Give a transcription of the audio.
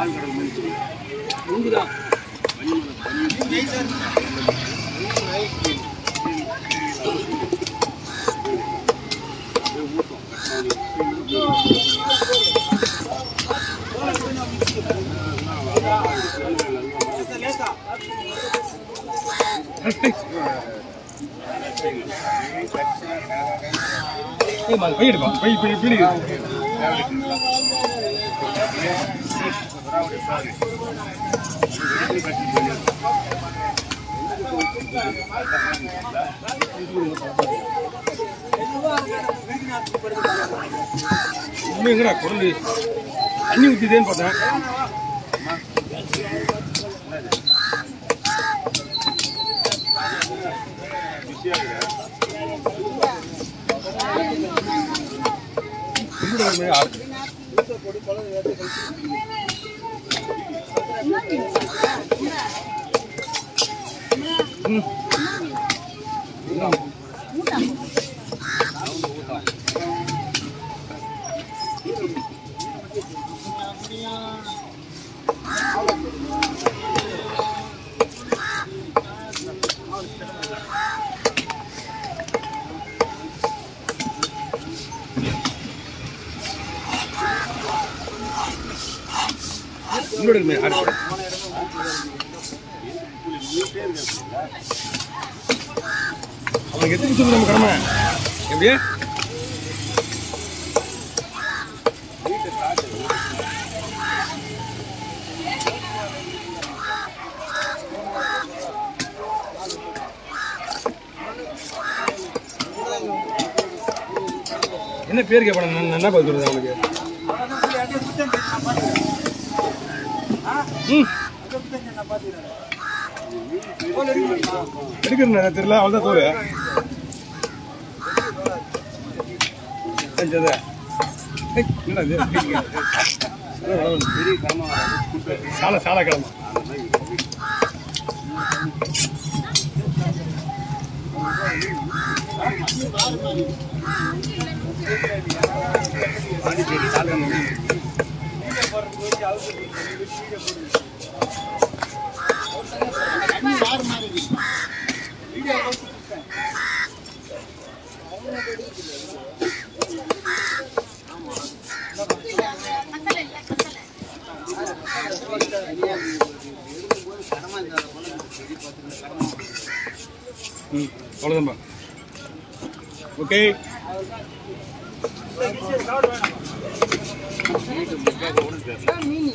By எடுப்பா by by PT எங்கடா குரல் தண்ணி ஊற்றிதேன்னு பார்த்தேன் கும்பிட ஒரு ஆறு உங்களோட இருக்குமே ஆறு அவனுக்கு எத்தனை சொல்லு நம்ம கடமை எப்படியே என்ன பேர் கேட்பான நான் என்ன பதில் சொல்றது அவனுக்கு ம் எடுக்கிறேன் தெரியல அவள் தான் தோறு செஞ்சது ஏய், என்னடா இது? சால சால கிழமை ம் அவ்வளோதான்பா ஓகே மீன்